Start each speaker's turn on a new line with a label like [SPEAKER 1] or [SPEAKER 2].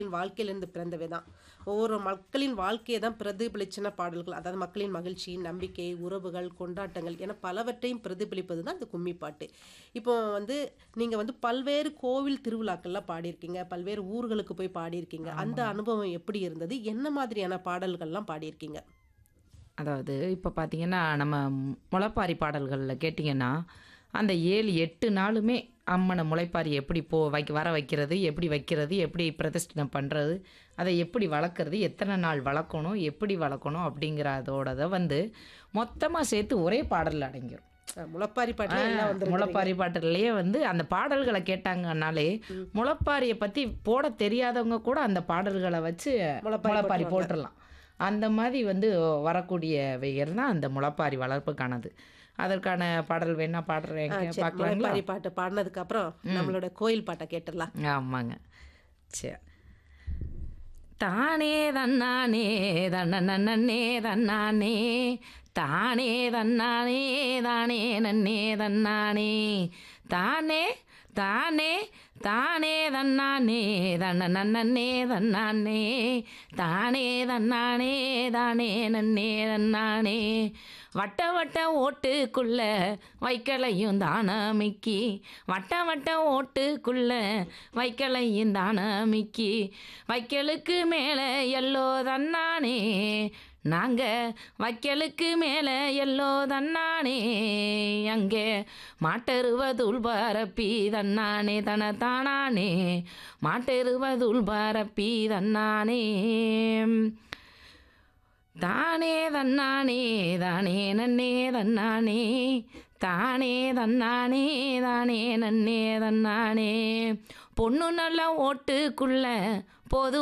[SPEAKER 1] வாழ்க்கையிலிருந்து பிறந்தவை தான் ஒவ்வொரு மக்களின் வாழ்க்கையை தான் பிரதிபலிச்சின பாடல்கள் அதாவது மக்களின் மகிழ்ச்சி நம்பிக்கை உறவுகள் கொண்டாட்டங்கள் என பலவற்றையும் பிரதிபலிப்பது தான் இந்த கும்மி பாட்டு இப்போ வந்து நீங்கள் வந்து பல்வேறு கோவில் திருவிழாக்கள்லாம் பாடியிருக்கீங்க பல்வேறு ஊர்களுக்கு போய் பாடியிருக்கீங்க அந்த அனுபவம் எப்படி இருந்தது என்ன மாதிரியான பாடல்கள்லாம் பாடியிருக்கீங்க
[SPEAKER 2] அதாவது இப்போ பார்த்தீங்கன்னா நம்ம முளைப்பாரி பாடல்களில் கேட்டிங்கன்னா அந்த ஏழு எட்டு நாளுமே அம்மனை முளைப்பாரி எப்படி போ வைக்க வர வைக்கிறது எப்படி வைக்கிறது எப்படி பிரதிஷ்டனை பண்ணுறது அதை எப்படி வளர்க்குறது எத்தனை நாள் வளர்க்கணும் எப்படி வளர்க்கணும் அப்படிங்கிறதோடதை வந்து மொத்தமாக சேர்த்து ஒரே பாடலில் அடங்கிடும்
[SPEAKER 1] அஹ் முளைப்பாரி பாட்டுல எல்லாம் வந்து
[SPEAKER 2] முளைப்பாரி பாட்டுலயே வந்து அந்த பாடல்களை கேட்டாங்கன்னாலே முளைப்பாரியை பற்றி போட தெரியாதவங்க கூட அந்த பாடல்களை வச்சு
[SPEAKER 1] முளைப்பாரி
[SPEAKER 2] முளைப்பாரி
[SPEAKER 1] போட்டுருவாங்க.
[SPEAKER 2] போட்டுடலாம் அந்த மாதிரி வந்து வரக்கூடியவைகள் தான் அந்த முளைப்பாரி வளர்ப்புக்கானது அதற்கான பாடல் வேணா பாடுறேன்
[SPEAKER 1] அஹ் சரி,
[SPEAKER 2] பார்க்கலாங்களா
[SPEAKER 1] முளைப்பாரி பாட்டு பாடினதுக்கு அப்புறம் நம்மளோட கோயில் பாட்டை கேட்டுடலாம்
[SPEAKER 2] ஆமாங்க சரி தானே தன்னானே தன்ன நன்னே தன்னானே தானே தன்னானே தானே நன்னே தன்னானே தானே தானே தானே தன்னானே தன்ன நன்னே தன்னானே தானே தன்னானே தானே நன்னே தன்னானே வட்ட வட்ட ஓட்டுக்குள்ள வைக்கலையும் தானமிக்கி வட்ட வட்ட ஓட்டுக்குள்ள வைக்கலையும் தானமிக்கி வைக்கலுக்கு மேலே எல்லோ தன்னானே நாங்க வைக்கலுக்கு மேலே எல்லோ தன்னானே அங்கே மாட்டெருவதுள் பரப்பி தன்னானே தன தானானே மாட்டெருவதுள் பரப்பி தன்னானே தானே தன்னானே தானே நன்னே தன்னானே தானே தன்னானே தானே நன்னே தன்னானே பொண்ணு நல்ல ஓட்டுக்குள்ள போதும்